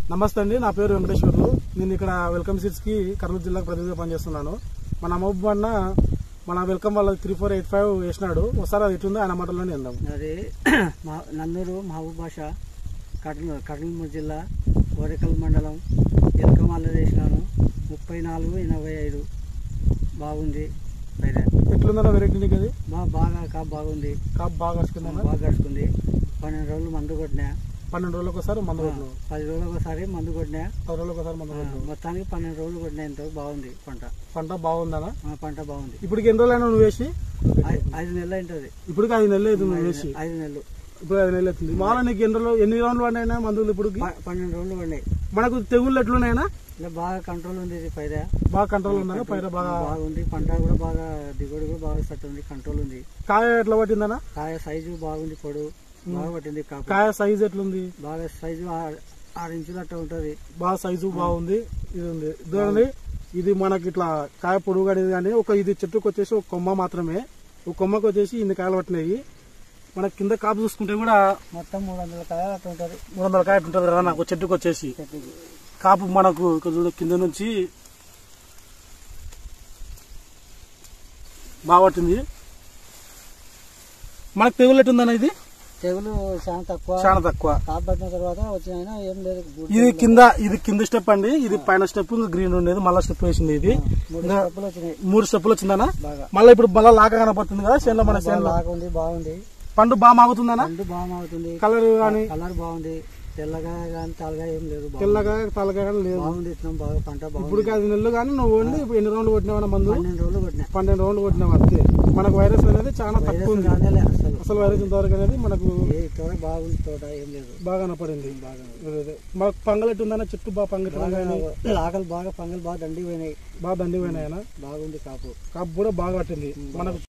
నమస్తే అండి నా పేరు వెంకటేశ్వర్లు నేను ఇక్కడ వెల్కమ్ సీట్స్ కి కర్నూలు జిల్లాకు ప్రతినిధిగా పనిచేస్తున్నాను మన అమ్మబ్బు అన్న మన వెల్కమ్ వాళ్ళ త్రీ ఫోర్ ఎయిట్ ఫైవ్ వేసినాడు ఒకసారి అది ఎట్లుందో ఆయన మాటల్లోనే విందాం అది మా- నందూరు మహబూబ్ భాష కర్నూలు కర్నూలు జిల్లా కోరికల్ మండలం ఎల్కమాల వేసినాను ముప్పై నాలుగు ఎనభై ఐదు బాగుంది పైరే ఎట్లుందన్న వెరైటీ నీకు అది బా బాగా కాపు బాగుంది కాపు బాగా వస్తుందన్న బాగా గడుచుకుంది పన్నెండు రోజులు మందు కొట్టినా పన్నెండు రోజులకు ఒకసారి మందు కొట్టినావు పది రోజులకు ఒకసారి మందు కొట్టినా పది రోజులకు ఒకసారి మందు ఆ, కొట్టినావు మొత్తానికి పన్నెండు రోజులు కొట్టినా ఎంతో బాగుంది పంట పంట బాగుందనా ఆ, పంట బాగుంది ఇప్పటికి ఎన్ని రోజులైనా నువ్వు వేసి ఐ- ఐదు నెలలు అయింటుంది ఇప్పటికి ఐదు నెలలు అవుతుంది నువ్వు వేసి ఐదు నెలలు ఇప్పుడు ఐదు నెలలు అవుతుంది మామూలుగా నీకు ఎన్ని రోజులు ఎన్ని రౌండ్లు పడినాయినా మందులు ఇప్పుడు ప- పన్నెండు రోజులు పడినాయి మనకు తెగుళ్ళు ఎట్లున్నాయినా ఇలా బాగా కంట్రోల్ ఉంది ఇది పైరా బాగా కంట్రోల్ ఉందా పైన బాగా బాగుంది పంట కూడా బాగా దిగుబడి కూడా బాగా సెట్ ఉంది కంట్రోల్ ఉంది కాయ ఎట్లా పట్టిందనా కాయ సైజు బాగుంది పొడు బాగా పట్టింది కాపు కాయ సైజ్ ఎట్లుంది బాగా సైజు ఆ- ఆరు ఇంచులు అట్లా ఉంటది బాగా సైజు బాగుంది ఇది ఉంది చూడండి ఇది మనకి ఇట్లా కాయ పొడుగు కడేది కానీ ఒక ఇది చెట్టుకు వచ్చేసి ఒక కొమ్మ మాత్రమే ఒక కొమ్మకు వచ్చేసి ఇన్ని కాయలు పట్టినాయి మన కింద కాపు చూసుకుంటే కూడా మొత్తం మూడు వందల కాయ అట్లా ఉంటది మూడు వందల కాయ ఉంటుంది కదా నాకు చెట్టుకు వచ్చేసి చెట్టుకి కాపు మనకు ఇక్కడ చూడు కింద నుంచి బాగా పట్టింది మనకు తెగులు ఎట్టుందన్న ఇది తెగులు చాలా తక్కువ చాలా తక్కువ కాపు పట్టిన తర్వాత వచ్చిన ఏం లేదు గుడ్ ఇది కింద ఇది కింద స్టెప్ అండి ఇది పైన స్టెప్ గ్రీన్ ఉండేది మళ్ళీ స్టెప్ వేసింది ఇది మూడు ఇంకా కప్పులు వచ్చినాయి మూడు స్టెప్పులు వచ్చిందనా బాగా మళ్ళీ ఇప్పుడు మళ్ళీ లాక కనపడుతుంది కదా చేనులో మన బాగా చేనులో లాగా ఉంది బాగుంది పండు బాగా మాగుతుందనా పండు బాగా అవుతుంది కలర్ కానీ కలర్ బాగుంది తెల్లగా కానీ తలగా ఏం లేదు బాగుంది. తెల్లగా తలగా కానీ లేదు బాగుంది ఇట్లా బాగా పంట బాగుంది ఇప్పుడు ఐదు నెలలు కానీ నువ్వు ఓన్లీ ఇప్పుడు ఎన్ని రౌండ్లు కొట్టినావన్న మందు పన్నెండు రోజులు కొట్టినా పన్నెండు రౌండ్లు కొట్టినావు అంతే మనకు వైరస్ అనేది చాలా తక్కువ వైరస్ ఉంది రానేలే అసలు అసలు వైరస్ ఇంతవరకు అనేది మనకు ఏ తోట బాగుంది తోట ఏం లేదు బాగా కనపడింది అదే అదే. మనకు పంగలెట్టు ఉందన్న చెట్టు బాగా పంగెట్టు బాగా ఆకలి బాగా పంగలు బాగా దండి పోయినాయి బాగా దండి పోయినాయన బాగుంది కాపు కాపు కూడా బాగా పట్టింది మనకు